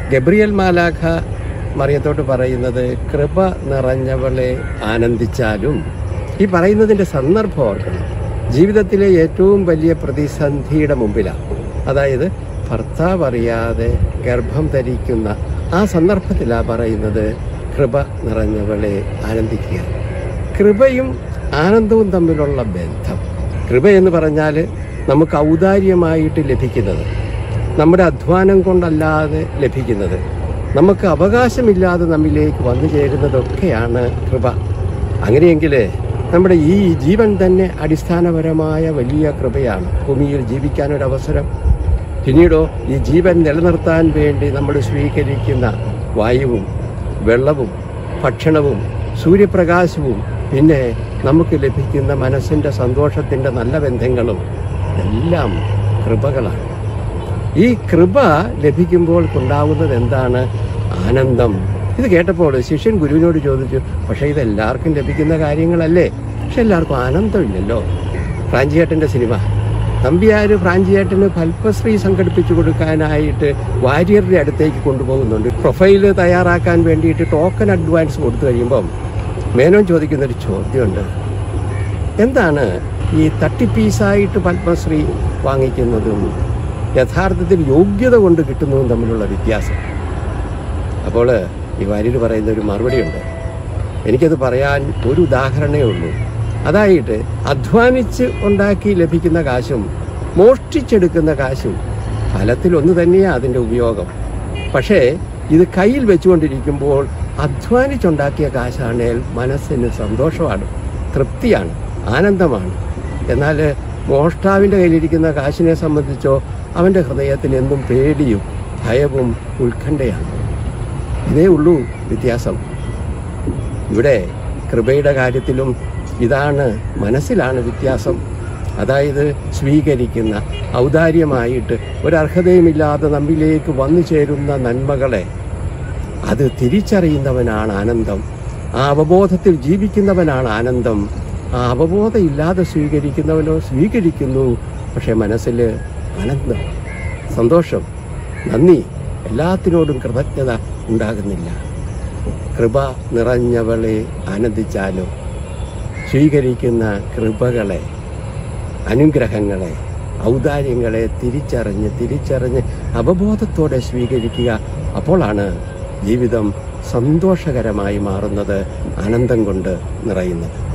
Gabriel മാലാഖ മറിയത്തോട്ട് പറയുന്നത് കൃപ നിറഞ്ഞവളെ ആനന്ദിച്ചാലും ഈ പറയുന്നതിൻ്റെ സന്ദർഭം ഓർക്കണം ജീവിതത്തിലെ ഏറ്റവും വലിയ പ്രതിസന്ധിയുടെ മുമ്പിലാണ് അതായത് ഭർത്താവ് അറിയാതെ ഗർഭം ധരിക്കുന്ന ആ സന്ദർഭത്തിലാണ് പറയുന്നത് കൃപ നിറഞ്ഞവളെ ആനന്ദിക്കുക കൃപയും ആനന്ദവും തമ്മിലുള്ള ബന്ധം കൃപ എന്ന് പറഞ്ഞാൽ നമുക്ക് ഔദാര്യമായിട്ട് ലഭിക്കുന്നത് നമ്മുടെ അധ്വാനം കൊണ്ടല്ലാതെ ലഭിക്കുന്നത് നമുക്ക് അവകാശമില്ലാതെ നമ്മിലേക്ക് വന്നു ചേരുന്നതൊക്കെയാണ് കൃപ അങ്ങനെയെങ്കിൽ നമ്മുടെ ഈ ജീവൻ തന്നെ അടിസ്ഥാനപരമായ വലിയ കൃപയാണ് ഭൂമിയിൽ ജീവിക്കാനൊരവസരം പിന്നീടോ ഈ ജീവൻ നിലനിർത്താൻ വേണ്ടി നമ്മൾ സ്വീകരിക്കുന്ന വായുവും വെള്ളവും ഭക്ഷണവും സൂര്യപ്രകാശവും പിന്നെ നമുക്ക് ലഭിക്കുന്ന മനസ്സിൻ്റെ സന്തോഷത്തിൻ്റെ നല്ല ബന്ധങ്ങളും എല്ലാം കൃപകളാണ് ഈ കൃപ ലഭിക്കുമ്പോൾ ഉണ്ടാവുന്നത് എന്താണ് ആനന്ദം ഇത് കേട്ടപ്പോൾ ശിഷ്യൻ ഗുരുവിനോട് ചോദിച്ചു പക്ഷേ ഇത് എല്ലാവർക്കും ലഭിക്കുന്ന കാര്യങ്ങളല്ലേ പക്ഷെ എല്ലാവർക്കും ആനന്ദമില്ലല്ലോ ഫ്രാഞ്ചിയേട്ടൻ്റെ സിനിമ നമ്പിയാർ ഫ്രാഞ്ചിയേട്ടന് ഫൽപ്പശ്രീ സംഘടിപ്പിച്ചു കൊടുക്കാനായിട്ട് വാര്യറുടെ അടുത്തേക്ക് കൊണ്ടുപോകുന്നുണ്ട് പ്രൊഫൈല് തയ്യാറാക്കാൻ വേണ്ടിയിട്ട് ടോക്കൺ അഡ്വാൻസ് കൊടുത്തു കഴിയുമ്പം മേനോൻ ചോദിക്കുന്നൊരു ചോദ്യമുണ്ട് എന്താണ് ഈ തട്ടിപ്പീസായിട്ട് പത്മശ്രീ വാങ്ങിക്കുന്നതും യഥാർത്ഥത്തിൽ യോഗ്യത കൊണ്ട് കിട്ടുന്നതും തമ്മിലുള്ള വ്യത്യാസം അപ്പോൾ ഈ വാര്യർ പറയുന്ന ഒരു മറുപടിയുണ്ട് എനിക്കത് പറയാൻ ഒരു ഉദാഹരണമേ ഉള്ളൂ അതായിട്ട് അധ്വാനിച്ച് ഉണ്ടാക്കി ലഭിക്കുന്ന കാശും മോഷ്ടിച്ചെടുക്കുന്ന കാശും ഫലത്തിൽ ഒന്ന് തന്നെയാണ് അതിൻ്റെ ഉപയോഗം പക്ഷേ ഇത് കയ്യിൽ വെച്ചുകൊണ്ടിരിക്കുമ്പോൾ അധ്വാനിച്ചുണ്ടാക്കിയ കാശാണേൽ മനസ്സിന് സന്തോഷമാണ് തൃപ്തിയാണ് ആനന്ദമാണ് എന്നാൽ മോഷ്ടാവിൻ്റെ കയ്യിലിരിക്കുന്ന കാശിനെ സംബന്ധിച്ചോ അവൻ്റെ ഹൃദയത്തിൽ എന്നും പേടിയും ഭയവും ഉത്കണ്ഠയാണ് ഇതേ ഉള്ളൂ വ്യത്യാസം ഇവിടെ കൃപയുടെ കാര്യത്തിലും ഇതാണ് മനസ്സിലാണ് വ്യത്യാസം അതായത് സ്വീകരിക്കുന്ന ഔദാര്യമായിട്ട് ഒരർഹതയുമില്ലാതെ നമ്മിലേക്ക് വന്നു ചേരുന്ന നന്മകളെ അത് തിരിച്ചറിയുന്നവനാണ് ആനന്ദം ആ അവബോധത്തിൽ ജീവിക്കുന്നവനാണ് ആനന്ദം ആ അവബോധം ഇല്ലാതെ സ്വീകരിക്കുന്നവനോ സ്വീകരിക്കുന്നു പക്ഷെ മനസ്സിൽ ആനന്ദം സന്തോഷം നന്ദി എല്ലാത്തിനോടും കൃതജ്ഞത ഉണ്ടാകുന്നില്ല കൃപ നിറഞ്ഞവളെ ആനന്ദിച്ചാലോ സ്വീകരിക്കുന്ന കൃപകളെ അനുഗ്രഹങ്ങളെ ഔദാര്യങ്ങളെ തിരിച്ചറിഞ്ഞ് തിരിച്ചറിഞ്ഞ് അവബോധത്തോടെ സ്വീകരിക്കുക അപ്പോഴാണ് ജീവിതം സന്തോഷകരമായി മാറുന്നത് ആനന്ദം കൊണ്ട് നിറയുന്നത്